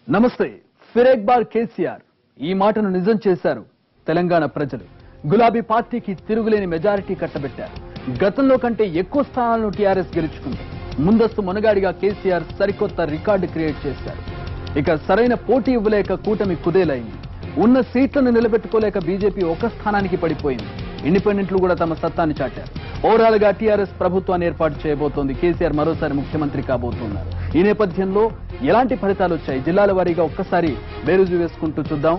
నమస్తే ఫిరేక్ బార్ కేసీఆర్ ఈ మాటను నిజం చేశారు తెలంగాణ ప్రజలు గులాబీ పార్టీకి తిరుగులేని మెజారిటీ కట్టబెట్టారు గతంలో కంటే ఎక్కువ స్థానాలను టీఆర్ఎస్ గెలుచుకుంది ముందస్తు మొనగాడిగా కేసీఆర్ సరికొత్త రికార్డు క్రియేట్ చేశారు ఇక సరైన పోటీ ఇవ్వలేక కూటమి కుదేలైంది ఉన్న సీట్లను నిలబెట్టుకోలేక బీజేపీ ఒక స్థానానికి పడిపోయింది ఇండిపెండెంట్లు కూడా తమ సత్తాన్ని చాటారు ఓవరాల్ గా టీఆర్ఎస్ ప్రభుత్వాన్ని ఏర్పాటు చేయబోతోంది కేసీఆర్ మరోసారి ముఖ్యమంత్రి కాబోతున్నారు ఈ నేపథ్యంలో ఎలాంటి ఫలితాలు వచ్చాయి జిల్లాల వారీగా ఒక్కసారి బేరుజు వేసుకుంటూ చూద్దాం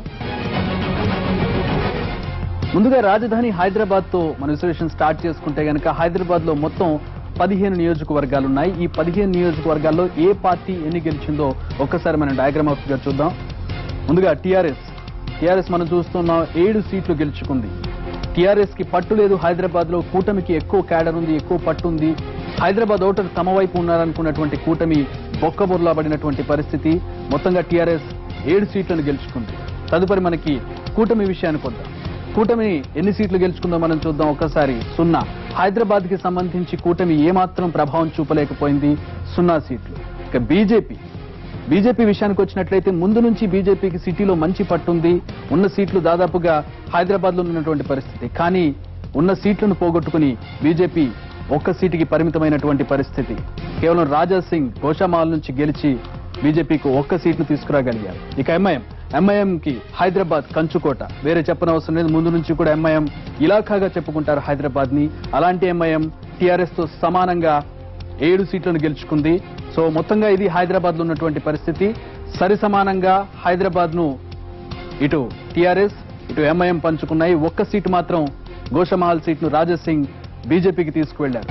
ముందుగా రాజధాని హైదరాబాద్ తో మన విశ్లేషణ స్టార్ట్ చేసుకుంటే గనక హైదరాబాద్ లో మొత్తం పదిహేను నియోజకవర్గాలు ఉన్నాయి ఈ పదిహేను నియోజకవర్గాల్లో ఏ పార్టీ ఎన్ని గెలిచిందో ఒక్కసారి మనం డయాగ్రామ్ ఆఫ్ గా చూద్దాం ముందుగా టీఆర్ఎస్ టీఆర్ఎస్ మనం చూస్తున్నాం ఏడు సీట్లు గెలుచుకుంది టీఆర్ఎస్ కి పట్టు లేదు హైదరాబాద్ లో కూటమికి ఎక్కువ క్యాడర్ ఉంది ఎక్కువ పట్టు ఉంది హైదరాబాద్ ఓటర్ తమ వైపు ఉన్నారనుకున్నటువంటి కూటమి బొక్కబొర్లా పడినటువంటి పరిస్థితి మొత్తంగా టీఆర్ఎస్ ఏడు సీట్లను గెలుచుకుంది తదుపరి మనకి కూటమి విషయానికి వద్దాం కూటమి ఎన్ని సీట్లు గెలుచుకుందో మనం చూద్దాం ఒకసారి సున్నా హైదరాబాద్ కి సంబంధించి కూటమి ఏమాత్రం ప్రభావం చూపలేకపోయింది సున్నా సీట్లు ఇక బీజేపీ బీజేపీ విషయానికి వచ్చినట్లయితే ముందు నుంచి బీజేపీకి సిటీలో మంచి పట్టుంది ఉన్న సీట్లు దాదాపుగా హైదరాబాద్ లో ఉన్నటువంటి పరిస్థితి కానీ ఉన్న సీట్లను పోగొట్టుకుని బీజేపీ ఒక్క సీటుకి పరిమితమైనటువంటి పరిస్థితి కేవలం రాజా సింగ్ గోషామాల్ నుంచి గెలిచి బీజేపీకి ఒక్క సీట్ను తీసుకురాగలిగారు ఇక ఎంఐఎం ఎంఐఎం కి హైదరాబాద్ కంచుకోట వేరే చెప్పనవసరం లేదు ముందు నుంచి కూడా ఎంఐఎం ఇలాఖాగా చెప్పుకుంటారు హైదరాబాద్ ని అలాంటి ఎంఐఎం టీఆర్ఎస్ తో సమానంగా ఏడు సీట్లను గెలుచుకుంది సో మొత్తంగా ఇది హైదరాబాద్ లో ఉన్నటువంటి పరిస్థితి సరి సమానంగా హైదరాబాద్ ను ఇటు టిఆర్ఎస్ ఇటు ఎంఐఎం పంచుకున్నాయి ఒక్క సీటు మాత్రం గోషమహల్ సీట్ను రాజాసింగ్ బీజేపీకి తీసుకువెళ్లారు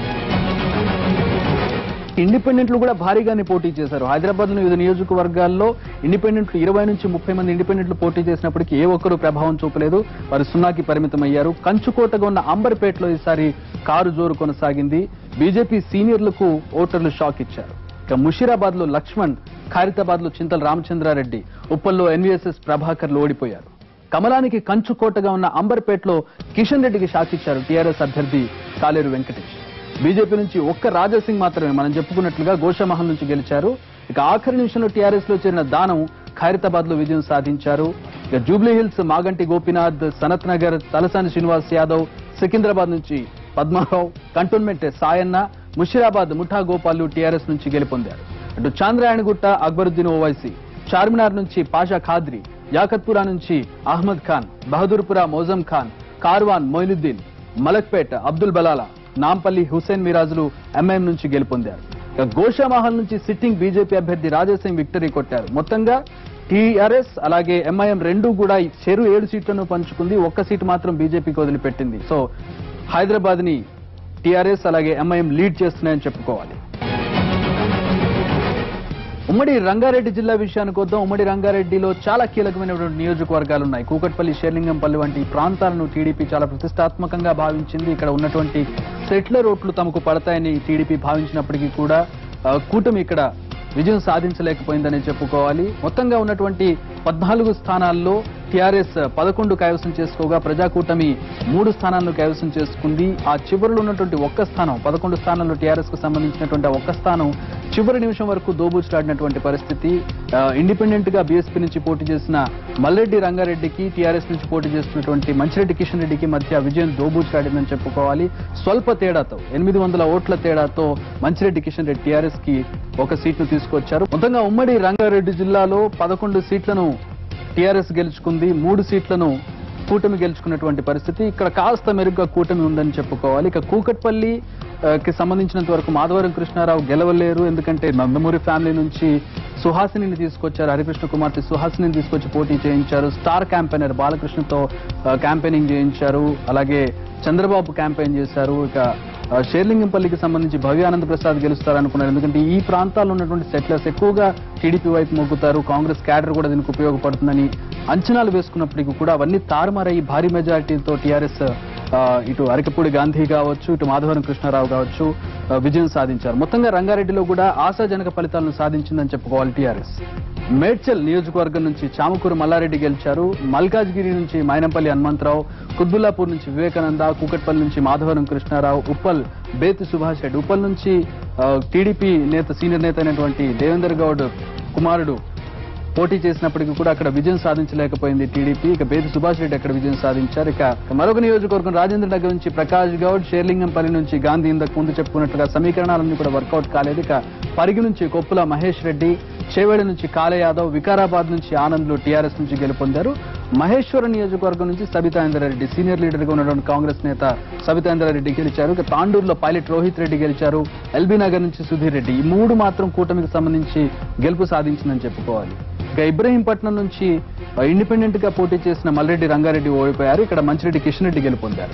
ఇండిపెండెంట్లు కూడా భారీగానే పోటీ చేశారు హైదరాబాద్ లో వివిధ నియోజకవర్గాల్లో ఇండిపెండెంట్లు ఇరవై నుంచి ముప్పై మంది ఇండిపెండెంట్లు పోటీ చేసినప్పటికీ ఏ ఒక్కరూ ప్రభావం చూపలేదు వారు సున్నాకి పరిమితం అయ్యారు కంచుకోటగా ఉన్న అంబర్పేటలో ఈసారి కారు జోరు కొనసాగింది బీజేపీ సీనియర్లకు ఓటర్లు షాక్ ఇచ్చారు ఇక ముషీరాబాద్ లో లక్ష్మణ్ ఖైరతాబాద్ లో చింతల రామచంద్రారెడ్డి ఉప్పల్లో ఎన్వీఎస్ఎస్ ప్రభాకర్లు ఓడిపోయారు కమలానికి కంచుకోటగా ఉన్న అంబర్పేటలో కిషన్ రెడ్డికి షాక్ ఇచ్చారు టీఆర్ఎస్ అభ్యర్థి కాలేరు వెంకటేష్ బీజేపీ నుంచి ఒక్క రాజాసింగ్ మాత్రమే మనం చెప్పుకున్నట్లుగా గోషామహల్ నుంచి గెలిచారు ఇక ఆఖరి నిమిషంలో టీఆర్ఎస్ లో చేరిన దానం ఖైరతాబాద్ లో విజయం సాధించారు ఇక జూబ్లీ హిల్స్ మాగంటి గోపీనాథ్ సనత్ నగర్ తలసాని శ్రీనివాస్ యాదవ్ సికింద్రాబాద్ నుంచి పద్మారావు కంటోన్మెంట్ సాయన్న ముషిరాబాద్ ముఠా గోపాల్ టీఆర్ఎస్ నుంచి గెలుపొందారు అటు చాంద్రాయణగుట్ట అక్బరుద్దీన్ ఓవైసీ చార్మినార్ నుంచి పాషా ఖాద్రి యాకత్పురా నుంచి అహ్మద్ ఖాన్ బహదూర్పురా మోజం ఖాన్ కార్వాన్ మొయినుద్దీన్ మలక్పేట్ అబ్దుల్ బలాలా నాంపల్లి హుసేన్ మిరాజులు ఎంఐఎం నుంచి గెలుపొందారు ఇక గోషామహల్ నుంచి సిట్టింగ్ బీజేపీ అభ్యర్థి రాజాసింగ్ విక్టరీ కొట్టారు మొత్తంగా టీఆర్ఎస్ అలాగే ఎంఐఎం రెండు కూడా ఈ చెరు ఏడు సీట్లను పంచుకుంది ఒక్క సీటు మాత్రం బీజేపీకి వదిలిపెట్టింది సో హైదరాబాద్ ని టీఆర్ఎస్ అలాగే ఎంఐఎం లీడ్ చేస్తున్నాయని చెప్పుకోవాలి ఉమ్మడి రంగారెడ్డి జిల్లా విషయానికి వద్దాం ఉమ్మడి రంగారెడ్డిలో చాలా కీలకమైనటువంటి నియోజకవర్గాలు ఉన్నాయి కూకట్పల్లి షేర్లింగంపల్లి వంటి ప్రాంతాలను టీడీపీ చాలా ప్రతిష్టాత్మకంగా భావించింది ఇక్కడ ఉన్నటువంటి సెట్లర్ ఓట్లు తమకు పడతాయని టీడీపీ భావించినప్పటికీ కూడా ఆ, కూటమి ఇక్కడ విజయం సాధించలేకపోయిందని చెప్పుకోవాలి మొత్తంగా ఉన్నటువంటి పద్నాలుగు స్థానాల్లో టీఆర్ఎస్ పదకొండు కైవసం చేసుకోగా ప్రజాకూటమి మూడు స్థానాలను కైవసం చేసుకుంది ఆ చివరిలో ఉన్నటువంటి ఒక్క స్థానం పదకొండు స్థానాల్లో టీఆర్ఎస్ కు సంబంధించినటువంటి ఆ ఒక్క స్థానం చివరి నిమిషం వరకు దోబూచులాడినటువంటి పరిస్థితి ఆ, ఇండిపెండెంట్ గా బీఎస్పీ నుంచి పోటీ చేసిన మల్లెడ్డి రంగారెడ్డికి టీఆర్ఎస్ నుంచి పోటీ చేస్తున్నటువంటి మంచిరెడ్డి కిషన్ రెడ్డికి మధ్య విజయం దోబూచులాడిందని చెప్పుకోవాలి స్వల్ప తేడాతో ఎనిమిది వందల ఓట్ల తేడాతో మంచిరెడ్డి కిషన్ రెడ్డి టీఆర్ఎస్ కి ఒక సీట్ను తీసుకొచ్చారు మొత్తంగా ఉమ్మడి రంగారెడ్డి జిల్లాలో పదకొండు సీట్లను టీఆర్ఎస్ గెలుచుకుంది మూడు సీట్లను కూటమి గెలుచుకున్నటువంటి పరిస్థితి ఇక్కడ కాస్త మెరుగ్గా కూటమి ఉందని చెప్పుకోవాలి ఇక కూకట్పల్లి ఆ, కి సంబంధించినంత వరకు మాధవరం కృష్ణారావు గెలవలేరు ఎందుకంటే నందమూరి ఫ్యామిలీ నుంచి సుహాసిని తీసుకొచ్చారు హరికృష్ణ కుమార్తె సుహాసిని తీసుకొచ్చి పోటీ చేయించారు స్టార్ క్యాంపెయినర్ బాలకృష్ణతో ఆ, క్యాంపెయినింగ్ చేయించారు అలాగే చంద్రబాబు క్యాంపెయిన్ చేశారు ఇక ఆ, షేర్లింగంపల్లికి సంబంధించి భవ్య ఆనంద్ ప్రసాద్ గెలుస్తారనుకున్నారు ఎందుకంటే ఈ ప్రాంతాల్లో ఉన్నటువంటి సెటిలర్స్ ఎక్కువగా టీడీపీ వైపు మొగ్గుతారు కాంగ్రెస్ క్యాడర్ కూడా దీనికి ఉపయోగపడుతుందని అంచనాలు వేసుకున్నప్పటికీ కూడా అవన్నీ తారుమారయ్యి భారీ మెజారిటీతో టీఆర్ఎస్ ఇటు అరకపూడి గాంధీ కావచ్చు ఇటు మాధవరం కృష్ణారావు కావచ్చు ఆ, విజయం సాధించారు మొత్తంగా రంగారెడ్డిలో కూడా ఆశాజనక ఫలితాలను సాధించిందని చెప్పుకోవాలి టీఆర్ఎస్ మేడ్చల్ నియోజకవర్గం నుంచి చామకూరు మల్లారెడ్డి గెలిచారు మల్కాజ్గిరి నుంచి మైనంపల్లి హనుమంతరావు కుత్బుల్లాపూర్ నుంచి వివేకానంద కూకట్పల్లి నుంచి మాధవరం కృష్ణారావు ఉప్పల్ బేతి సుభాష్ రెడ్డి ఉప్పల్ నుంచి ఆ, టీడీపీ నేత సీనియర్ నేత అయినటువంటి దేవేందర్ గౌడ్ కుమారుడు పోటీ చేసినప్పటికీ కూడా అక్కడ విజయం సాధించలేకపోయింది టీడీపీ ఇక బేది సుభాష్ రెడ్డి అక్కడ విజయం సాధించారు ఇక మరొక నియోజకవర్గం రాజేంద్ర నగర్ నుంచి ప్రకాష్ గౌడ్ షేర్లింగంపల్లి నుంచి గాంధీ ఇంతకు ముందు చెప్పుకున్నట్లుగా సమీకరణాలన్నీ కూడా వర్కౌట్ కాలేదు ఇక పరిగి నుంచి కొప్పుల మహేష్ రెడ్డి చేవేడు నుంచి కాళ యాదవ్ వికారాబాద్ నుంచి ఆనంద్లు టీఆర్ఎస్ నుంచి గెలుపొందారు మహేశ్వరం నియోజకవర్గం నుంచి సబితాంద్రారెడ్డి సీనియర్ లీడర్ గా ఉన్నటువంటి కాంగ్రెస్ నేత సబితాంద్రారెడ్డి గెలిచారు ఇక తాండూరులో పైలట్ రోహిత్ రెడ్డి గెలిచారు ఎల్బీ నగర్ నుంచి సుధీర్ రెడ్డి ఈ మూడు మాత్రం కూటమికి సంబంధించి గెలుపు సాధించిందని చెప్పుకోవాలి ఇక ఇబ్రహీంపట్నం నుంచి ఇండిపెండెంట్ గా పోటీ చేసిన మల్రెడ్డి రంగారెడ్డి ఓడిపోయారు ఇక్కడ మంచిరెడ్డి కిషన్ రెడ్డి గెలుపొందారు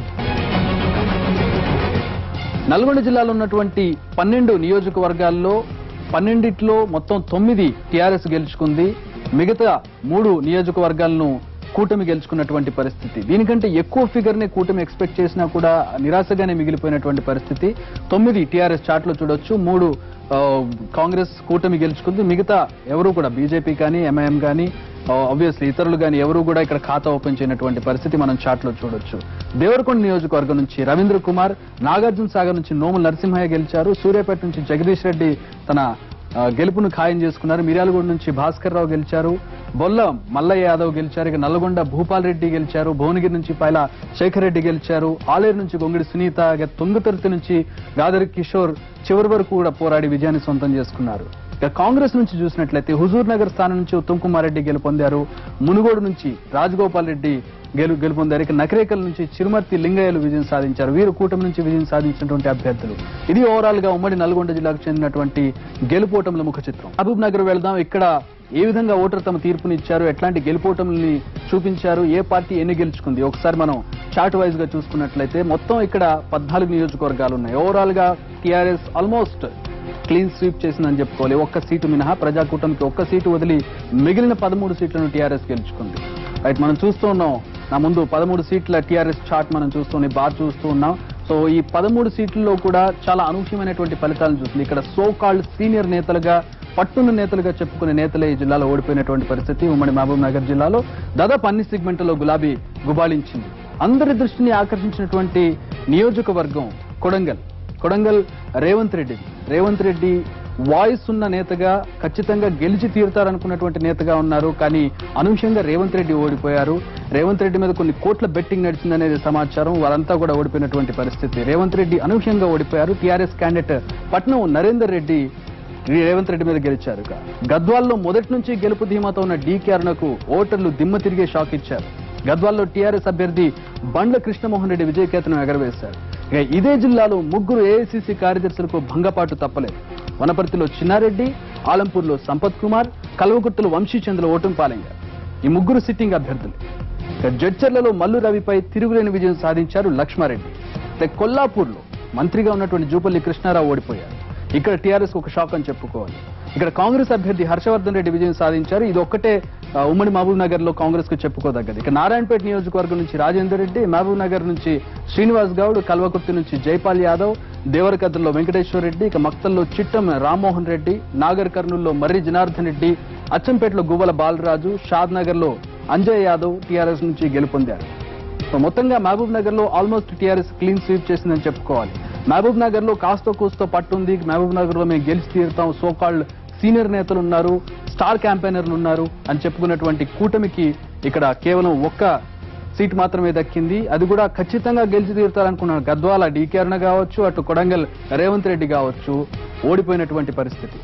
నల్గొండ జిల్లాలో ఉన్నటువంటి పన్నెండు నియోజకవర్గాల్లో పన్నెండిట్లో మొత్తం తొమ్మిది టీఆర్ఎస్ గెలుచుకుంది మిగతా మూడు నియోజకవర్గాలను కూటమి గెలుచుకున్నటువంటి పరిస్థితి దీనికంటే ఎక్కువ ఫిగర్ ని కూటమి ఎక్స్పెక్ట్ చేసినా కూడా నిరాశగానే మిగిలిపోయినటువంటి పరిస్థితి తొమ్మిది టీఆర్ఎస్ చాట్లో చూడొచ్చు మూడు ఆ, కాంగ్రెస్ కూటమి గెలుచుకుంది మిగతా ఎవరు కూడా బీజేపీ కానీ ఎంఐఎం కానీ ఆబ్వియస్లీ ఇతరులు కానీ ఎవరు కూడా ఇక్కడ ఖాతా ఓపెన్ చేయనటువంటి పరిస్థితి మనం చాట్ లో చూడొచ్చు దేవరకొండ నియోజకవర్గం నుంచి రవీంద్ర కుమార్ నాగార్జున సాగర్ నుంచి నోముల నరసింహయ్య గెలిచారు సూర్యాపేట నుంచి జగదీష్ రెడ్డి తన ఆ, గెలుపును ఖాయం చేసుకున్నారు మిర్యాలగూడ నుంచి భాస్కర్ రావు గెలిచారు బొల్ల మల్లయ్య యాదవ్ గెలిచారు ఇక నల్లగొండ భూపాల్ రెడ్డి గెలిచారు భువనగిరి నుంచి పైల శేఖర్ రెడ్డి గెలిచారు ఆలేరు నుంచి గొంగిడి సునీత ఇక తుంగతుర్తి నుంచి గాదరి కిషోర్ చివరి వరకు కూడా పోరాడి విజయాన్ని సొంతం చేసుకున్నారు ఇక కాంగ్రెస్ నుంచి చూసినట్లయితే హుజూర్ నగర్ స్థానం నుంచి ఉత్తమ్ కుమార్ రెడ్డి గెలుపొందారు మునుగోడు నుంచి రాజగోపాల్ రెడ్డి గెలు గెలుపొందారు ఇక నకరేకల్ నుంచి చిరుమర్తి లింగయ్యలు విజయం సాధించారు వీరు కూటమి నుంచి విజయం సాధించినటువంటి అభ్యర్థులు ఇది ఓవరాల్ గా ఉమ్మడి నల్గొండ జిల్లాకు చెందినటువంటి గెలుపోటముల ముఖ చిత్రం మహబూబ్ నగర్ వెళ్దాం ఇక్కడ ఏ విధంగా ఓటర్ తమ తీర్పునిచ్చారు ఎట్లాంటి గెలుపోటముల్ని చూపించారు ఏ పార్టీ ఎన్ని గెలుచుకుంది ఒకసారి మనం చార్ట్ వైజ్ గా చూసుకున్నట్లయితే మొత్తం ఇక్కడ పద్నాలుగు నియోజకవర్గాలు ఉన్నాయి ఓవరాల్ గా టీఆర్ఎస్ ఆల్మోస్ట్ క్లీన్ స్వీప్ చేసిందని చెప్పుకోవాలి ఒక్క సీటు మినహా ప్రజాకూటమికి ఒక్క సీటు వదిలి మిగిలిన పదమూడు సీట్లను టీఆర్ఎస్ గెలుచుకుంది రైట్ మనం చూస్తూ ఉన్నాం నా ముందు పదమూడు సీట్ల టీఆర్ఎస్ చార్ట్ మనం చూస్తూనే బాగా చూస్తూ ఉన్నాం సో ఈ పదమూడు సీట్లలో కూడా చాలా అనూహ్యమైనటువంటి ఫలితాలను చూస్తుంది ఇక్కడ సో కాల్డ్ సీనియర్ నేతలుగా పట్టున్న నేతలుగా చెప్పుకునే నేతలే ఈ జిల్లాలో ఓడిపోయినటువంటి పరిస్థితి ఉమ్మడి మహబూబ్ నగర్ జిల్లాలో దాదాపు అన్ని సెగ్మెంట్లలో గులాబీ గుబాళించింది అందరి దృష్టిని ఆకర్షించినటువంటి నియోజకవర్గం కొడంగల్ కొడంగల్ రేవంత్ రెడ్డి రేవంత్ రెడ్డి వాయిస్ ఉన్న నేతగా ఖచ్చితంగా గెలిచి తీరుతారనుకున్నటువంటి నేతగా ఉన్నారు కానీ అనూహ్యంగా రేవంత్ రెడ్డి ఓడిపోయారు రేవంత్ రెడ్డి మీద కొన్ని కోట్ల బెట్టింగ్ నడిచిందనేది సమాచారం వారంతా కూడా ఓడిపోయినటువంటి పరిస్థితి రేవంత్ రెడ్డి అనూహ్యంగా ఓడిపోయారు టీఆర్ఎస్ క్యాండిడేట్ పట్నం నరేందర్ రెడ్డి రేవంత్ రెడ్డి మీద గెలిచారు ఇక గద్వాల్లో మొదటి నుంచి గెలుపు ధీమాతో ఉన్న డీకే అరుణకు ఓటర్లు దిమ్మ తిరిగే షాక్ ఇచ్చారు గద్వాల్లో టీఆర్ఎస్ అభ్యర్థి బండ్ల కృష్ణమోహన్ రెడ్డి విజయకేతనం ఎగరవేశారు ఇక ఇదే జిల్లాలో ముగ్గురు ఏఐసీసీ కార్యదర్శులకు భంగపాటు తప్పలేదు వనపర్తిలో చిన్నారెడ్డి ఆలంపూర్లో సంపత్ కుమార్ కల్వకుర్తిలో వంశీచంద్ర ఓటమి పాలయ్యారు ఈ ముగ్గురు సిట్టింగ్ అభ్యర్థులు ఇక జడ్చర్లలో మల్లు రవిపై తిరుగులేని విజయం సాధించారు లక్ష్మారెడ్డి ఇక కొల్లాపూర్లో మంత్రిగా ఉన్నటువంటి జూపల్లి కృష్ణారావు ఓడిపోయారు ఇక్కడ టీఆర్ఎస్ ఒక షాక్ అని చెప్పుకోవాలి ఇక్కడ కాంగ్రెస్ అభ్యర్థి హర్షవర్ధన్ రెడ్డి విజయం సాధించారు ఇది ఒక్కటే ఆ, ఉమ్మడి మహబూబ్ నగర్ లో కాంగ్రెస్ కు చెప్పుకోదగ్గది ఇక నారాయణపేట నియోజకవర్గం నుంచి రాజేందర్ రెడ్డి మహబూబ్ నగర్ నుంచి శ్రీనివాస్ గౌడ్ కల్వకుర్తి నుంచి జైపాల్ యాదవ్ దేవరకద్రలో వెంకటేశ్వర రెడ్డి ఇక మక్తల్లో చిట్టం రామ్మోహన్ రెడ్డి నాగర్ కర్నూల్లో మర్రి జనార్దన్ రెడ్డి అచ్చంపేటలో గువ్వల బాలరాజు షాద్ నగర్ లో అంజయ్ యాదవ్ టీఆర్ఎస్ నుంచి గెలుపొందారు సో మొత్తంగా మహబూబ్ నగర్ లో ఆల్మోస్ట్ టీఆర్ఎస్ క్లీన్ స్వీప్ చేసిందని చెప్పుకోవాలి మహబూబ్ నగర్ లో కాస్తో కూస్తో పట్టుంది మహబూబ్ నగర్ లో మేము గెలిచి తీరుతాం సో కాల్డ్ సీనియర్ నేతలు ఉన్నారు స్టార్ క్యాంపెయినర్లు ఉన్నారు అని చెప్పుకున్నటువంటి కూటమికి ఇక్కడ కేవలం ఒక్క సీట్ మాత్రమే దక్కింది అది కూడా ఖచ్చితంగా గెలిచి తీరుతారనుకున్నారు గద్వాల డీకే అరుణ కావచ్చు అటు కొడంగల్ రేవంత్ రెడ్డి కావచ్చు ఓడిపోయినటువంటి పరిస్థితి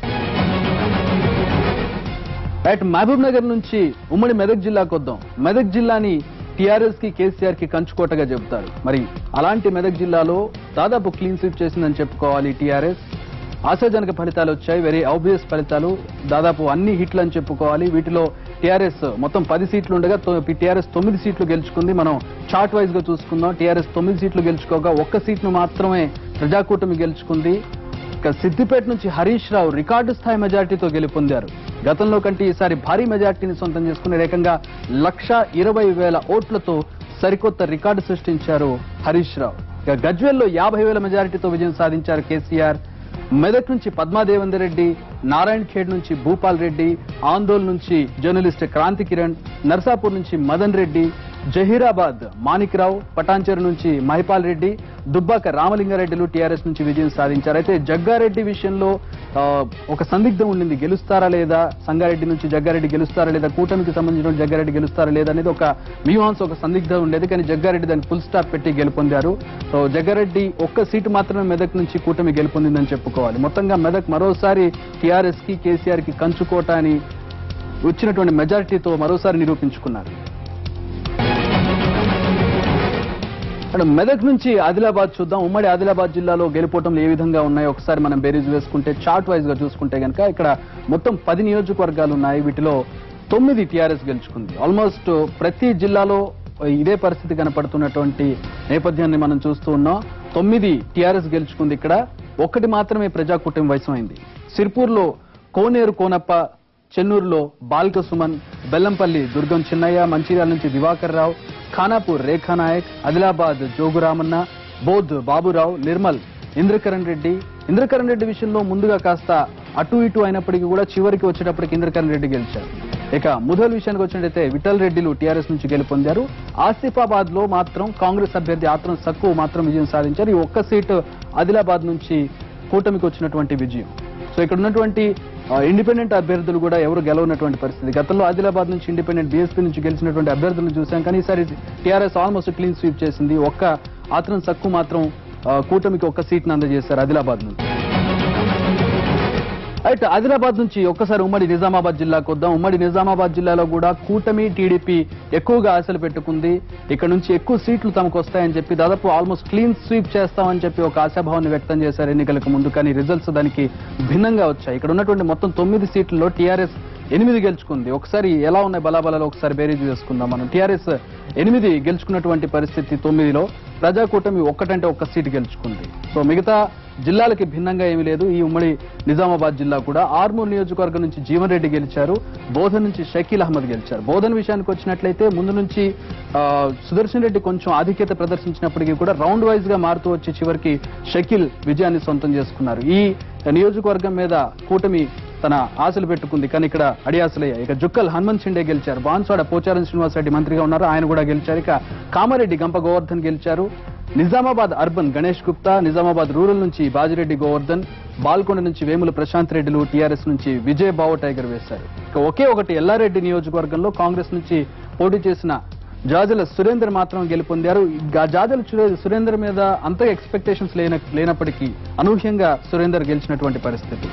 రైట్ మహబూబ్ నగర్ నుంచి ఉమ్మడి మెదక్ జిల్లాకు వద్దాం మెదక్ జిల్లాని టీఆర్ఎస్ కి కేసీఆర్ కి కంచుకోటగా చెబుతారు మరి అలాంటి మెదక్ జిల్లాలో దాదాపు క్లీన్ స్వీప్ చేసిందని చెప్పుకోవాలి టీఆర్ఎస్ ఆశాజనక ఫలితాలు వచ్చాయి వెరీ ఆబ్వియస్ ఫలితాలు దాదాపు అన్ని హిట్లు అని చెప్పుకోవాలి వీటిలో టీఆర్ఎస్ మొత్తం పది సీట్లు ఉండగా టీఆర్ఎస్ తొమ్మిది సీట్లు గెలుచుకుంది మనం చార్ట్ వైజ్ గా చూసుకుందాం టీఆర్ఎస్ తొమ్మిది సీట్లు గెలుచుకోగా ఒక్క సీట్ను మాత్రమే ప్రజాకూటమి గెలుచుకుంది ఇక సిద్దిపేట నుంచి హరీష్ రావు రికార్డు స్థాయి మెజార్టీతో గెలుపొందారు గతంలో కంటే ఈసారి భారీ మెజార్టీని సొంతం చేసుకుని ఏకంగా లక్ష ఇరవై వేల ఓట్లతో సరికొత్త రికార్డు సృష్టించారు హరీష్ రావు ఇక గజ్వేల్లో యాభై వేల మెజారిటీతో విజయం సాధించారు కేసీఆర్ మెదక్ నుంచి పద్మాదేవేందర్ రెడ్డి నారాయణ్ ఖేడ్ నుంచి భూపాల్ రెడ్డి ఆందోళ్ నుంచి జర్నలిస్ట్ క్రాంతి కిరణ్ నర్సాపూర్ నుంచి మదన్ రెడ్డి జహీరాబాద్ మాణిక్రావు పటాన్చెరు నుంచి మహిపాల్ రెడ్డి దుబ్బాక రామలింగారెడ్డిలు టీఆర్ఎస్ నుంచి విజయం సాధించారు అయితే జగ్గారెడ్డి విషయంలో ఆ, ఒక సందిగ్ధం ఉండింది గెలుస్తారా లేదా సంగారెడ్డి నుంచి జగ్గారెడ్డి గెలుస్తారా లేదా కూటమికి సంబంధించిన జగ్గారెడ్డి గెలుస్తారా లేదా అనేది ఒక మీమాంస ఒక సందిగ్ధం ఉండేది కానీ జగ్గారెడ్డి దాన్ని ఫుల్ స్టాప్ పెట్టి గెలుపొందారు సో జగ్గారెడ్డి ఒక్క సీటు మాత్రమే మెదక్ నుంచి కూటమి గెలుపొందిందని చెప్పుకోవాలి మొత్తంగా మెదక్ మరోసారి టీఆర్ఎస్ కి కేసీఆర్ కి కంచుకోట అని వచ్చినటువంటి మెజారిటీతో మరోసారి నిరూపించుకున్నారు ఇక్కడ మెదక్ నుంచి ఆదిలాబాద్ చూద్దాం ఉమ్మడి ఆదిలాబాద్ జిల్లాలో గెలుపోవటంలు ఏ విధంగా ఉన్నాయో ఒకసారి మనం బేరీజ్ వేసుకుంటే చార్ట్ వైజ్ గా చూసుకుంటే కనుక ఇక్కడ మొత్తం పది నియోజకవర్గాలు ఉన్నాయి వీటిలో తొమ్మిది టీఆర్ఎస్ గెలుచుకుంది ఆల్మోస్ట్ ప్రతి జిల్లాలో ఇదే పరిస్థితి కనపడుతున్నటువంటి నేపథ్యాన్ని మనం చూస్తూ ఉన్నాం తొమ్మిది టీఆర్ఎస్ గెలుచుకుంది ఇక్కడ ఒక్కటి మాత్రమే ప్రజా కూటమి వయసమైంది సిర్పూర్లో కోనేరు కోనప్ప చెన్నూరులో బాల్క సుమన్ బెల్లంపల్లి దుర్గం చిన్నయ్య మంచిర్యాల నుంచి దివాకర్ రావు ఖానాపూర్ రేఖా నాయక్ ఆదిలాబాద్ జోగురామన్న బోధ్ బాబురావు నిర్మల్ ఇంద్రకరణ్ రెడ్డి ఇంద్రకరణ్ రెడ్డి విషయంలో ముందుగా కాస్త అటు ఇటు అయినప్పటికీ కూడా చివరికి వచ్చేటప్పటికి ఇంద్రకరణ్ రెడ్డి గెలిచారు ఇక ముధల్ విషయానికి వచ్చినట్టయితే విఠల్ రెడ్డిలు టీఆర్ఎస్ నుంచి గెలుపొందారు ఆసిఫాబాద్ లో మాత్రం కాంగ్రెస్ అభ్యర్థి ఆత్రం సక్కు మాత్రం విజయం సాధించారు ఈ ఒక్క సీటు ఆదిలాబాద్ నుంచి కూటమికి వచ్చినటువంటి విజయం సో ఇక్కడ ఉన్నటువంటి ఆ, ఇండిపెండెంట్ అభ్యర్థులు కూడా ఎవరు గెలవనటువంటి పరిస్థితి గతంలో ఆదిలాబాద్ నుంచి ఇండిపెండెంట్ బీఎస్పీ నుంచి గెలిచినటువంటి అభ్యర్థులను చూసాం కానీ ఈసారి టీఆర్ఎస్ ఆల్మోస్ట్ క్లీన్ స్వీప్ చేసింది ఒక్క ఆత్రం సక్కు మాత్రం ఆ, కూటమికి ఒక్క సీట్ను అందజేశారు ఆదిలాబాద్ నుంచి అయితే ఆదిలాబాద్ నుంచి ఒక్కసారి ఉమ్మడి నిజామాబాద్ జిల్లాకు వద్దాం ఉమ్మడి నిజామాబాద్ జిల్లాలో కూడా కూటమి టీడీపీ ఎక్కువగా ఆశలు పెట్టుకుంది ఇక్కడ నుంచి ఎక్కువ సీట్లు తమకు వస్తాయని చెప్పి దాదాపు ఆల్మోస్ట్ క్లీన్ స్వీప్ చేస్తామని చెప్పి ఒక ఆశాభావాన్ని వ్యక్తం చేశారు ఎన్నికలకు ముందు కానీ రిజల్ట్స్ దానికి భిన్నంగా వచ్చాయి ఇక్కడ ఉన్నటువంటి మొత్తం తొమ్మిది సీట్లలో టీఆర్ఎస్ ఎనిమిది గెలుచుకుంది ఒకసారి ఎలా ఉన్నాయి బలాబలాలు ఒకసారి బేరీజ్ చేసుకుందాం మనం టీఆర్ఎస్ ఎనిమిది గెలుచుకున్నటువంటి పరిస్థితి తొమ్మిదిలో ప్రజాకూటమి ఒక్కటంటే ఒక్క సీటు గెలుచుకుంది సో మిగతా జిల్లాలకి భిన్నంగా ఏమీ లేదు ఈ ఉమ్మడి నిజామాబాద్ జిల్లా కూడా ఆర్మూర్ నియోజకవర్గం నుంచి జీవన్ రెడ్డి గెలిచారు బోధన్ నుంచి షకీల్ అహ్మద్ గెలిచారు బోధన్ విషయానికి వచ్చినట్లయితే ముందు నుంచి ఆ, సుదర్శన్ రెడ్డి కొంచెం ఆధిక్యత ప్రదర్శించినప్పటికీ కూడా రౌండ్ వైజ్ గా మారుతూ వచ్చి చివరికి షకీల్ విజయాన్ని సొంతం చేసుకున్నారు ఈ నియోజకవర్గం మీద కూటమి తన ఆశలు పెట్టుకుంది కానీ ఇక్కడ అడియాసలయ్యాయి ఇక జుక్కల్ హనుమంత్ షిండే గెలిచారు బాన్స్వాడ పోచారం శ్రీనివాస్ రెడ్డి మంత్రిగా ఉన్నారు ఆయన కూడా గెలిచారు ఇక కామారెడ్డి గంప గోవర్ధన్ గెలిచారు నిజామాబాద్ అర్బన్ గణేష్ గుప్తా నిజామాబాద్ రూరల్ నుంచి బాజిరెడ్డి గోవర్ధన్ బాల్కొండ నుంచి వేముల ప్రశాంత్ రెడ్డిలు టీఆర్ఎస్ నుంచి విజయ్ బావో టైగర్ వేశారు ఇక ఒకే ఒకటి ఎల్లారెడ్డి నియోజకవర్గంలో కాంగ్రెస్ నుంచి పోటీ చేసిన జాజల సురేందర్ మాత్రం గెలుపొందారు ఆ జాజల సురే- సురేందర్ మీద అంతగా ఎక్స్పెక్టేషన్స్ లేన లేనప్పటికీ అనూహ్యంగా సురేందర్ గెలిచినటువంటి పరిస్థితి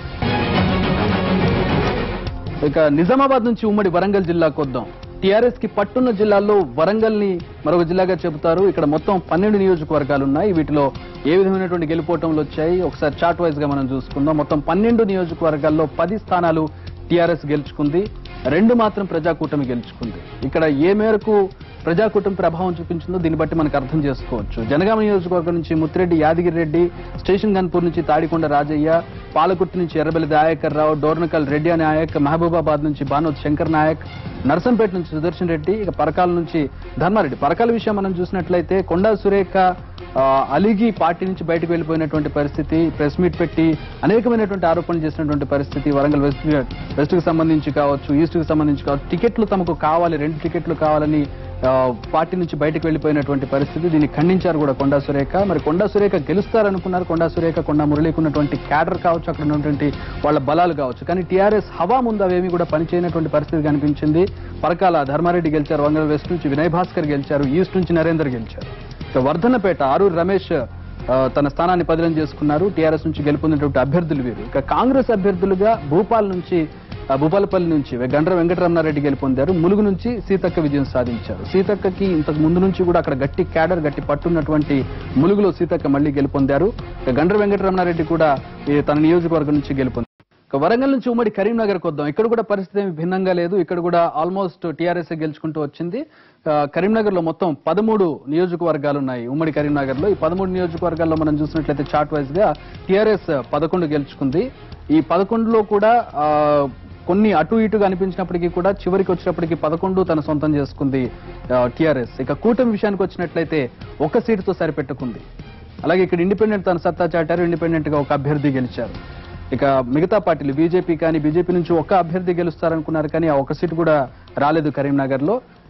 ఇక నిజామాబాద్ నుంచి ఉమ్మడి వరంగల్ జిల్లాకు వద్దాం టీఆర్ఎస్ కి పట్టున్న జిల్లాల్లో వరంగల్ ని మరొక జిల్లాగా చెబుతారు ఇక్కడ మొత్తం పన్నెండు నియోజకవర్గాలు ఉన్నాయి వీటిలో ఏ విధమైనటువంటి గెలుపోవటంలు వచ్చాయి ఒకసారి చార్ట్ వైజ్ గా మనం చూసుకుందాం మొత్తం పన్నెండు నియోజకవర్గాల్లో పది స్థానాలు టీఆర్ఎస్ గెలుచుకుంది రెండు మాత్రం ప్రజాకూటమి గెలుచుకుంది ఇక్కడ ఏ మేరకు ప్రజాకూటమి ప్రభావం చూపించిందో దీన్ని బట్టి మనకు అర్థం చేసుకోవచ్చు జనగామ నియోజకవర్గం నుంచి ముత్తిరెడ్డి యాదగిరి రెడ్డి స్టేషన్ గన్పూర్ నుంచి తాడికొండ రాజయ్య పాలకుర్తి నుంచి ఎర్రబెల్లి దయాకర్ రావు డోర్నకల్ రెడ్డి నాయక్ మహబూబాబాద్ నుంచి బానోత్ శంకర్ నాయక్ నర్సంపేట నుంచి సుదర్శన్ రెడ్డి ఇక పరకాల నుంచి ధర్మారెడ్డి పరకాల విషయం మనం చూసినట్లయితే కొండా సురేఖ ఆ, అలిగి పార్టీ నుంచి బయటకు వెళ్ళిపోయినటువంటి పరిస్థితి ప్రెస్ మీట్ పెట్టి అనేకమైనటువంటి ఆరోపణలు చేసినటువంటి పరిస్థితి వరంగల్ వెస్ట్ వెస్ట్ కి సంబంధించి కావచ్చు ఈస్ట్ కి సంబంధించి కావచ్చు టికెట్లు తమకు కావాలి రెండు టికెట్లు కావాలని ఆ, పార్టీ నుంచి బయటకు వెళ్ళిపోయినటువంటి పరిస్థితి దీన్ని ఖండించారు కూడా కొండా సురేఖ మరి కొండా సురేఖ గెలుస్తారనుకున్నారు కొండా సురేఖ కొండా మురళికి ఉన్నటువంటి క్యాడర్ కావచ్చు అక్కడ ఉన్నటువంటి వాళ్ళ బలాలు కావచ్చు కానీ టీఆర్ఎస్ హవా ముందు అవేమి కూడా పనిచేయనటువంటి పరిస్థితి కనిపించింది పరకాల ధర్మారెడ్డి గెలిచారు వంగల వెస్ట్ నుంచి వినయ్ భాస్కర్ గెలిచారు ఈస్ట్ నుంచి నరేందర్ గెలిచారు ఇక వర్ధన్నపేట ఆరూరు రమేష్ ఆ, తన స్థానాన్ని పదిలం చేసుకున్నారు టీఆర్ఎస్ నుంచి గెలుపొందినటువంటి అభ్యర్థులు వీరు ఇక కాంగ్రెస్ అభ్యర్థులుగా భూపాల్ నుంచి ఆ, భూపాలపల్లి నుంచి గండ్ర వెంకటరమణారెడ్డి గెలుపొందారు ములుగు నుంచి సీతక్క విజయం సాధించారు సీతక్కకి ఇంతకు ముందు నుంచి కూడా అక్కడ గట్టి క్యాడర్ గట్టి పట్టున్నటువంటి ములుగులో సీతక్క మళ్ళీ గెలుపొందారు ఇక గండ్ర వెంకటరమణారెడ్డి కూడా ఈ తన నియోజకవర్గం నుంచి గెలుపొందారు ఇక వరంగల్ నుంచి ఉమ్మడి కరీంనగర్కి వద్దాం ఇక్కడ కూడా పరిస్థితి ఏమి భిన్నంగా లేదు ఇక్కడ కూడా ఆల్మోస్ట్ టీఆర్ఎస్ గెలుచుకుంటూ వచ్చింది ఆ, కరీంనగర్ లో మొత్తం పదమూడు నియోజకవర్గాలు ఉన్నాయి ఉమ్మడి కరీంనగర్ లో ఈ పదమూడు నియోజకవర్గాల్లో మనం చూసినట్లయితే చార్ట్ వైజ్ గా టీఆర్ఎస్ పదకొండు గెలుచుకుంది ఈ పదకొండులో కూడా ఆ, కొన్ని అటు ఇటుగా అనిపించినప్పటికీ కూడా చివరికి వచ్చినప్పటికీ పదకొండు తన సొంతం చేసుకుంది టీఆర్ఎస్ ఇక కూటమి విషయానికి వచ్చినట్లయితే ఒక సీటుతో సరిపెట్టుకుంది అలాగే ఇక్కడ ఇండిపెండెంట్ తన సత్తా చాటారు ఇండిపెండెంట్ గా ఒక అభ్యర్థి గెలిచారు ఇక మిగతా పార్టీలు బీజేపీ కానీ బీజేపీ నుంచి ఒక అభ్యర్థి గెలుస్తారనుకున్నారు కానీ ఆ ఒక సీటు కూడా రాలేదు కరీంనగర్ లో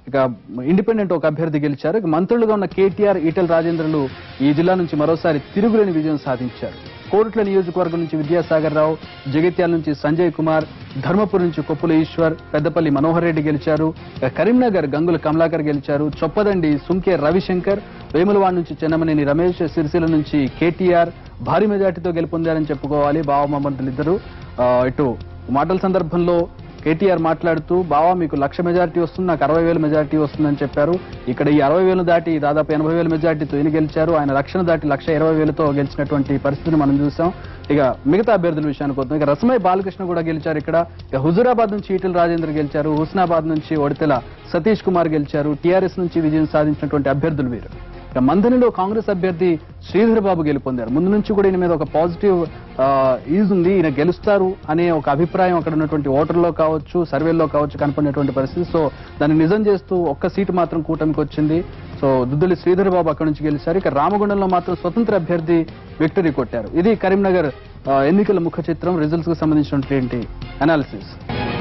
ఇక ఇండిపెండెంట్ ఒక అభ్యర్థి గెలిచారు ఇక మంత్రులుగా ఉన్న కేటీఆర్ ఈటెల రాజేంద్రలు ఈ జిల్లా నుంచి మరోసారి తిరుగులేని విజయం సాధించారు కోరుట్ల నియోజకవర్గం నుంచి విద్యాసాగర్ రావు జగిత్యాల నుంచి సంజయ్ కుమార్ ధర్మపురి నుంచి కొప్పుల ఈశ్వర్ పెద్దపల్లి మనోహర్ రెడ్డి గెలిచారు ఇక కరీంనగర్ గంగుల కమలాకర్ గెలిచారు చొప్పదండి సుంకే రవిశంకర్ వేములవాడ నుంచి చెన్నమనేని రమేష్ సిరిసిల్ల నుంచి కేటీఆర్ భారీ మెజార్టీతో గెలుపొందారని చెప్పుకోవాలి బావ మమ్మల్ని ఇద్దరు ఆ, ఇటు మాటల సందర్భంలో కేటీఆర్ మాట్లాడుతూ బావా మీకు లక్ష మెజారిటీ వస్తుంది నాకు అరవై వేల మెజారిటీ వస్తుందని చెప్పారు ఇక్కడ ఈ అరవై వేలు దాటి దాదాపు ఎనభై వేల మెజారిటీతో ఈయన గెలిచారు ఆయన లక్షను దాటి లక్ష ఇరవై వేలతో గెలిచినటువంటి పరిస్థితిని మనం చూసాం ఇక మిగతా అభ్యర్థుల విషయానికి వద్దాం ఇక రసమై బాలకృష్ణ కూడా గెలిచారు ఇక్కడ ఇక హుజురాబాద్ నుంచి ఈటెల రాజేంద్ర గెలిచారు హుస్నాబాద్ నుంచి ఒడితెల సతీష్ కుమార్ గెలిచారు టీఆర్ఎస్ నుంచి విజయం సాధించినటువంటి అభ్యర్థులు వీరు ఇక మందనిలో కాంగ్రెస్ అభ్యర్థి శ్రీధర్ బాబు గెలుపొందారు ముందు నుంచి కూడా ఈయన మీద ఒక పాజిటివ్ ఈజ్ ఉంది ఈయన గెలుస్తారు అనే ఒక అభిప్రాయం అక్కడ ఉన్నటువంటి ఓటర్లో కావచ్చు సర్వేల్లో కావచ్చు కనపడినటువంటి పరిస్థితి సో దాన్ని నిజం చేస్తూ ఒక్క సీటు మాత్రం కూటమికి వచ్చింది సో దుద్దులి శ్రీధర్ బాబు అక్కడ నుంచి గెలిచారు ఇక రామగుండంలో మాత్రం స్వతంత్ర అభ్యర్థి విక్టరీ కొట్టారు ఇది కరీంనగర్ ఆ, ఎన్నికల ముఖ చిత్రం రిజల్ట్స్ కు సంబంధించినటువంటి అనాలిసిస్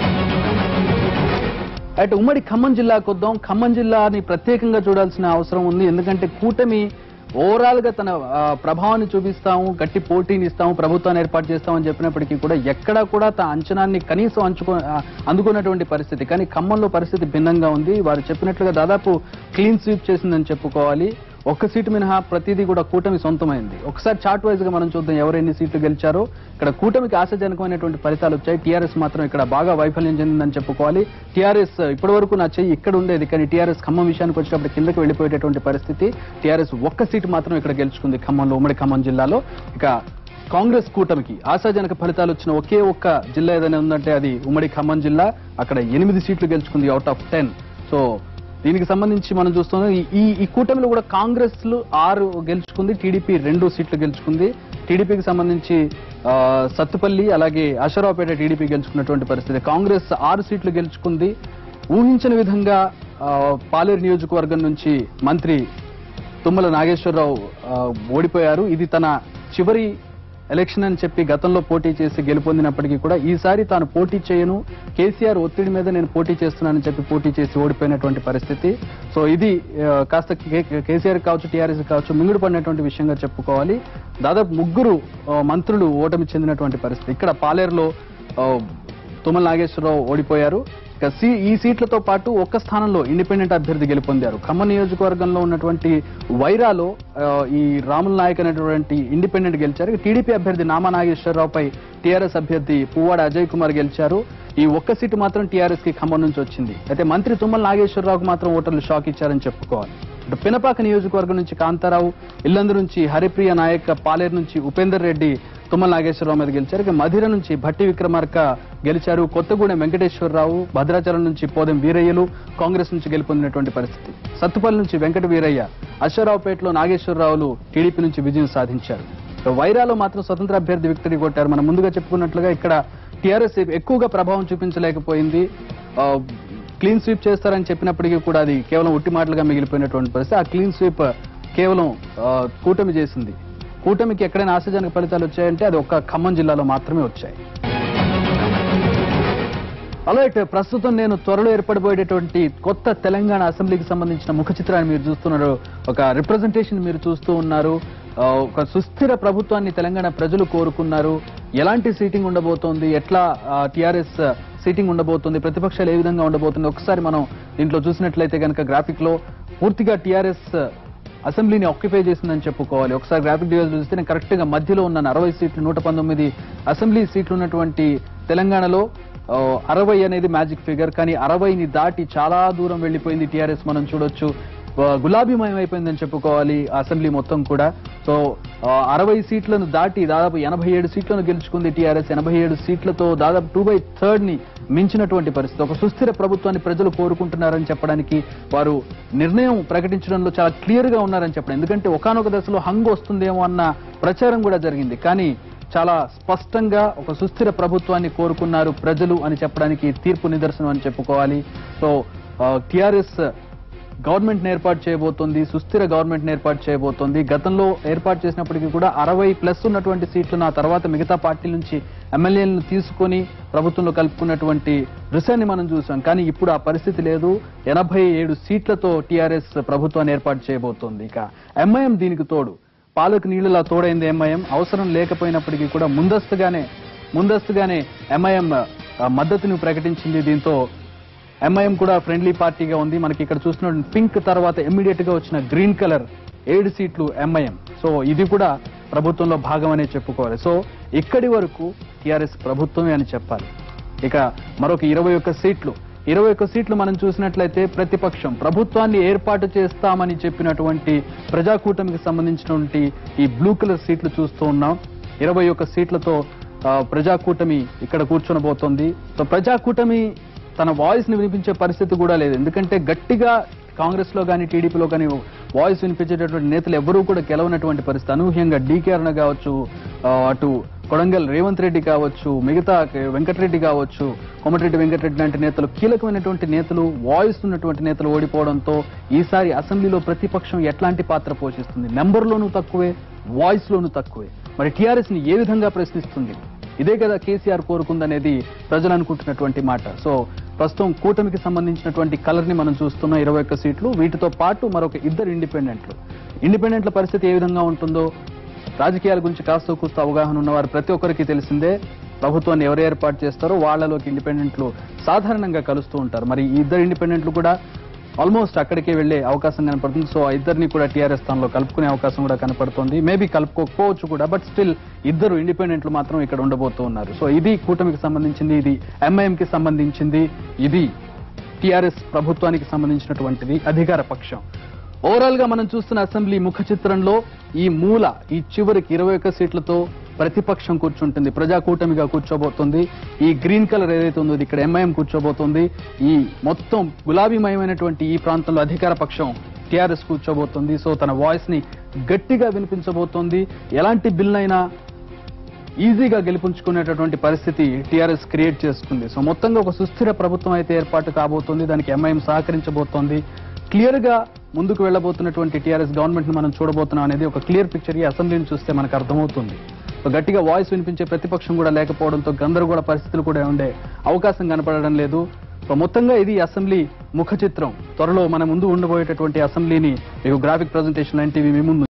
అటు ఉమ్మడి ఖమ్మం జిల్లాకు వద్దాం ఖమ్మం జిల్లాని ప్రత్యేకంగా చూడాల్సిన అవసరం ఉంది ఎందుకంటే కూటమి ఓవరాల్ గా తన ఆ, ప్రభావాన్ని చూపిస్తాము గట్టి పోటీని ఇస్తాము ప్రభుత్వాన్ని ఏర్పాటు చేస్తామని చెప్పినప్పటికీ కూడా ఎక్కడా కూడా తన అంచనాన్ని కనీసం అంచుకో ఆ, అందుకున్నటువంటి పరిస్థితి కానీ ఖమ్మంలో పరిస్థితి భిన్నంగా ఉంది వారు చెప్పినట్లుగా దాదాపు క్లీన్ స్వీప్ చేసిందని చెప్పుకోవాలి ఒక్క సీటు మినహా ప్రతిదీ కూడా కూటమి సొంతమైంది ఒకసారి చార్ట్ వైజ్ గా మనం చూద్దాం ఎవరు ఎన్ని సీట్లు గెలిచారో ఇక్కడ కూటమికి ఆశాజనకమైనటువంటి ఫలితాలు వచ్చాయి టీఆర్ఎస్ మాత్రం ఇక్కడ బాగా వైఫల్యం చెందిందని చెప్పుకోవాలి టీఆర్ఎస్ ఇప్పటి వరకు నా చెయ్యి ఇక్కడ ఉండేది కానీ టీఆర్ఎస్ ఖమ్మం విషయానికి వచ్చినప్పుడు కిందకి వెళ్ళిపోయేటటువంటి పరిస్థితి టీఆర్ఎస్ ఒక్క సీటు మాత్రం ఇక్కడ గెలుచుకుంది ఖమ్మంలో ఉమ్మడి ఖమ్మం జిల్లాలో ఇక కాంగ్రెస్ కూటమికి ఆశాజనక ఫలితాలు వచ్చిన ఒకే ఒక్క జిల్లా ఏదైనా ఉందంటే అది ఉమ్మడి ఖమ్మం జిల్లా అక్కడ ఎనిమిది సీట్లు గెలుచుకుంది అవుట్ ఆఫ్ టెన్ సో దీనికి సంబంధించి మనం చూస్తున్నాం ఈ- ఈ ఈ కూటమిలో కూడా కాంగ్రెస్ లు ఆరు గెలుచుకుంది టీడీపీ రెండు సీట్లు గెలుచుకుంది టీడీపీకి సంబంధించి ఆ, సత్తుపల్లి అలాగే అశ్వరావుపేట టీడీపీ గెలుచుకున్నటువంటి పరిస్థితి కాంగ్రెస్ ఆరు సీట్లు గెలుచుకుంది ఊహించని విధంగా ఆ, పాలేరు నియోజకవర్గం నుంచి మంత్రి తుమ్మల నాగేశ్వరరావు ఆ, ఓడిపోయారు ఇది తన చివరి ఎలక్షన్ అని చెప్పి గతంలో పోటీ చేసి గెలుపొందినప్పటికీ కూడా ఈసారి తాను పోటీ చేయను కేసీఆర్ ఒత్తిడి మీద నేను పోటీ చేస్తున్నానని చెప్పి పోటీ చేసి ఓడిపోయినటువంటి పరిస్థితి సో ఇది ఆ, కాస్త కే- కేసీఆర్ కావచ్చు టీఆర్ఎస్ కావచ్చు మింగుడు పడినటువంటి విషయంగా చెప్పుకోవాలి దాదాపు ముగ్గురు ఆ, మంత్రులు ఓటమి చెందినటువంటి పరిస్థితి ఇక్కడ పాలేరులో ఆ, తుమ్మల నాగేశ్వరరావు ఓడిపోయారు ఇక సీ ఈ సీట్లతో పాటు ఒక్క స్థానంలో ఇండిపెండెంట్ అభ్యర్థి గెలుపొందారు ఖమ్మం నియోజకవర్గంలో ఉన్నటువంటి వైరాలో ఆ, ఈ రాముల నాయక్ అనేటువంటి ఇండిపెండెంట్ గెలిచారు ఇక టీడీపీ అభ్యర్థి నామా నాగేశ్వరరావుపై టీఆర్ఎస్ అభ్యర్థి పువ్వాడ అజయ్ కుమార్ గెలిచారు ఈ ఒక్క సీటు మాత్రం టీఆర్ఎస్ కి ఖమ్మం నుంచి వచ్చింది అయితే మంత్రి తుమ్మల నాగేశ్వరరావుకు మాత్రం ఓటర్లు షాక్ ఇచ్చారని చెప్పుకోవాలి ఇటు పినపాక నియోజకవర్గం నుంచి కాంతారావు ఇల్లందు నుంచి హరిప్రియ నాయక్ పాలేరు నుంచి ఉపేందర్ రెడ్డి తుమ్మల నాగేశ్వరరావు మీద గెలిచారు ఇక మధిర నుంచి భట్టి విక్రమార్క గెలిచారు కొత్తగూడెం వెంకటేశ్వరరావు భద్రాచలం నుంచి పోదెం వీరయ్యలు కాంగ్రెస్ నుంచి గెలుపొందినటువంటి పరిస్థితి సత్తుపల్లి నుంచి వెంకట వీరయ్య అశ్వరావుపేటలో నాగేశ్వరరావులు టీడీపీ నుంచి విజయం సాధించారు ఇక వైరాలో మాత్రం స్వతంత్ర అభ్యర్థి విక్టరీ కొట్టారు మనం ముందుగా చెప్పుకున్నట్లుగా ఇక్కడ టీఆర్ఎస్ ఎక్కువగా ప్రభావం చూపించలేకపోయింది ఆ, క్లీన్ స్వీప్ చేస్తారని చెప్పినప్పటికీ కూడా అది కేవలం ఉట్టి మాటలుగా మిగిలిపోయినటువంటి పరిస్థితి ఆ క్లీన్ స్వీప్ కేవలం ఆ, కూటమి చేసింది కూటమికి ఎక్కడైనా ఆశాజనక ఫలితాలు వచ్చాయంటే అది ఒక్క ఖమ్మం జిల్లాలో మాత్రమే వచ్చాయి అలాగే ప్రస్తుతం నేను త్వరలో ఏర్పడబోయేటటువంటి కొత్త తెలంగాణ అసెంబ్లీకి సంబంధించిన ముఖ చిత్రాన్ని మీరు చూస్తున్నారు ఒక రిప్రజెంటేషన్ మీరు చూస్తూ ఉన్నారు ఆ, ఒక సుస్థిర ప్రభుత్వాన్ని తెలంగాణ ప్రజలు కోరుకున్నారు ఎలాంటి సీటింగ్ ఉండబోతోంది ఎట్లా టిఆర్ఎస్ సీటింగ్ ఉండబోతుంది ప్రతిపక్షాలు ఏ విధంగా ఉండబోతుంది ఒకసారి మనం దీంట్లో చూసినట్లయితే కనుక గ్రాఫిక్ లో పూర్తిగా టిఆర్ఎస్ అసెంబ్లీని ఆక్యుపై చేసిందని చెప్పుకోవాలి ఒకసారి గ్రాఫిక్ డివైజ్ చూస్తే నేను కరెక్ట్ గా మధ్యలో ఉన్న అరవై సీట్లు నూట పంతొమ్మిది అసెంబ్లీ సీట్లు ఉన్నటువంటి తెలంగాణలో ఆ, అరవై అనేది మ్యాజిక్ ఫిగర్ కానీ అరవైని దాటి చాలా దూరం వెళ్ళిపోయింది టీఆర్ఎస్ మనం చూడొచ్చు ఆ, గులాబీమయం అయిపోయిందని చెప్పుకోవాలి ఆ అసెంబ్లీ మొత్తం కూడా సో ఆ, అరవై సీట్లను దాటి దాదాపు ఎనభై ఏడు సీట్లను గెలుచుకుంది టీఆర్ఎస్ ఎనభై ఏడు సీట్లతో దాదాపు టూ బై థర్డ్ ని మించినటువంటి పరిస్థితి ఒక సుస్థిర ప్రభుత్వాన్ని ప్రజలు కోరుకుంటున్నారని చెప్పడానికి వారు నిర్ణయం ప్రకటించడంలో చాలా క్లియర్ గా ఉన్నారని చెప్పడం ఎందుకంటే ఒకనొక దశలో హంగ్ వస్తుందేమో అన్న ప్రచారం కూడా జరిగింది కానీ చాలా స్పష్టంగా ఒక సుస్థిర ప్రభుత్వాన్ని కోరుకున్నారు ప్రజలు అని చెప్పడానికి తీర్పు నిదర్శనం అని చెప్పుకోవాలి సో టిఆర్ఎస్ గవర్నమెంట్ ఏర్పాటు చేయబోతోంది సుస్థిర గవర్నమెంట్ ఏర్పాటు చేయబోతోంది గతంలో ఏర్పాటు చేసినప్పటికీ కూడా అరవై ప్లస్ ఉన్నటువంటి సీట్లను ఆ తర్వాత మిగతా పార్టీల నుంచి ఎమ్మెల్యేలను తీసుకొని ప్రభుత్వంలో కలుపుకున్నటువంటి దృశ్యాన్ని మనం చూసాం కానీ ఇప్పుడు ఆ పరిస్థితి లేదు ఎనభై ఏడు సీట్లతో టీఆర్ఎస్ ప్రభుత్వాన్ని ఏర్పాటు చేయబోతోంది ఇక ఎంఐఎం దీనికి తోడు పాలకు నీళ్లులా తోడైంది ఎంఐఎం అవసరం లేకపోయినప్పటికీ కూడా ముందస్తుగానే ముందస్తుగానే ఎంఐఎం ఆ, మద్దతును ప్రకటించింది దీంతో ఎంఐఎం కూడా ఫ్రెండ్లీ పార్టీగా ఉంది మనకి ఇక్కడ చూసిన పింక్ తర్వాత ఇమ్మీడియట్ గా వచ్చిన గ్రీన్ కలర్ ఏడు సీట్లు ఎంఐఎం సో ఇది కూడా ప్రభుత్వంలో భాగం అనే చెప్పుకోవాలి సో ఇక్కడి వరకు టిఆర్ఎస్ ప్రభుత్వమే అని చెప్పాలి ఇక మరొక ఇరవై ఒక్క సీట్లు ఇరవై ఒక్క సీట్లు మనం చూసినట్లయితే ప్రతిపక్షం ప్రభుత్వాన్ని ఏర్పాటు చేస్తామని చెప్పినటువంటి ప్రజాకూటమికి సంబంధించినటువంటి ఈ బ్లూ కలర్ సీట్లు చూస్తూ ఉన్నాం ఇరవై ఒక్క సీట్లతో ఆ, ప్రజాకూటమి ఇక్కడ కూర్చొనబోతోంది సో ప్రజాకూటమి తన వాయిస్ ని వినిపించే పరిస్థితి కూడా లేదు ఎందుకంటే గట్టిగా కాంగ్రెస్ లో కానీ టీడీపీలో కానీ వాయిస్ వినిపించేటటువంటి నేతలు ఎవరూ కూడా గెలవనటువంటి పరిస్థితి అనూహ్యంగా డీకే అరుణ కావచ్చు ఆ, అటు కొడంగల్ రేవంత్ రెడ్డి కావచ్చు మిగతా క- వెంకటరెడ్డి కావచ్చు కోమటిరెడ్డి వెంకటరెడ్డి లాంటి నేతలు కీలకమైనటువంటి నేతలు వాయిస్ ఉన్నటువంటి నేతలు ఓడిపోవడంతో ఈసారి అసెంబ్లీలో ప్రతిపక్షం ఎట్లాంటి పాత్ర పోషిస్తుంది నెంబర్లోనూ తక్కువే వాయిస్ లోనూ తక్కువే మరి టీఆర్ఎస్ ని ఏ విధంగా ప్రశ్నిస్తుంది ఇదే కదా కేసీఆర్ కోరుకుందనేది ప్రజలు అనుకుంటున్నటువంటి మాట సో ప్రస్తుతం కూటమికి సంబంధించినటువంటి కలర్ ని మనం చూస్తున్న ఇరవై ఒక్క సీట్లు వీటితో పాటు మరొక ఇద్దరు ఇండిపెండెంట్లు ఇండిపెండెంట్ల పరిస్థితి ఏ విధంగా ఉంటుందో రాజకీయాల గురించి కాస్త కూస్త అవగాహన ఉన్నవారు ప్రతి ఒక్కరికి తెలిసిందే ప్రభుత్వాన్ని ఎవరు ఏర్పాటు చేస్తారో వాళ్ళలోకి ఇండిపెండెంట్లు సాధారణంగా కలుస్తూ ఉంటారు మరి ఈ ఇద్దరు ఇండిపెండెంట్లు కూడా ఆల్మోస్ట్ అక్కడికే వెళ్లే అవకాశం కనపడుతుంది సో ఆ ఇద్దరిని కూడా టీఆర్ఎస్ స్థానంలో కలుపుకునే అవకాశం కూడా కనపడుతుంది మేబీ కలుపుకోకపోవచ్చు కూడా బట్ స్టిల్ ఇద్దరు ఇండిపెండెంట్లు మాత్రం ఇక్కడ ఉండబోతూ ఉన్నారు సో ఇది కూటమికి సంబంధించింది ఇది ఎంఐఎం కి సంబంధించింది ఇది టిఆర్ఎస్ ప్రభుత్వానికి సంబంధించినటువంటిది అధికార పక్షం ఓవరాల్ గా మనం చూస్తున్న అసెంబ్లీ ముఖ చిత్రంలో ఈ మూల ఈ చివరికి ఇరవై ఒక్క సీట్లతో ప్రతిపక్షం కూర్చుంటుంది ప్రజా కూటమిగా కూర్చోబోతుంది ఈ గ్రీన్ కలర్ ఏదైతే ఉందో ఇది ఇక్కడ ఎంఐఎం కూర్చోబోతుంది ఈ మొత్తం గులాబీమయమైనటువంటి ఈ ప్రాంతంలో అధికార పక్షం టిఆర్ఎస్ కూర్చోబోతుంది సో తన వాయిస్ ని గట్టిగా వినిపించబోతోంది ఎలాంటి బిల్ అయినా ఈజీగా గెలిపించుకునేటటువంటి పరిస్థితి టీఆర్ఎస్ క్రియేట్ చేసుకుంది సో మొత్తంగా ఒక సుస్థిర ప్రభుత్వం అయితే ఏర్పాటు కాబోతోంది దానికి ఎంఐఎం సహకరించబోతోంది క్లియర్ గా ముందుకు వెళ్ళబోతున్నటువంటి టీఆర్ఎస్ గవర్నమెంట్ ని మనం చూడబోతున్నాం అనేది ఒక క్లియర్ పిక్చర్ ఈ అసెంబ్లీని చూస్తే మనకు అర్థమవుతుంది సో గట్టిగా వాయిస్ వినిపించే ప్రతిపక్షం కూడా లేకపోవడంతో గందరగోళ పరిస్థితులు కూడా ఉండే అవకాశం కనపడడం లేదు సో మొత్తంగా ఇది అసెంబ్లీ ముఖ చిత్రం త్వరలో మన ముందు ఉండబోయేటటువంటి అసెంబ్లీని మీకు గ్రాఫిక్ ప్రజెంటేషన్ లాంటివి మీ ముందు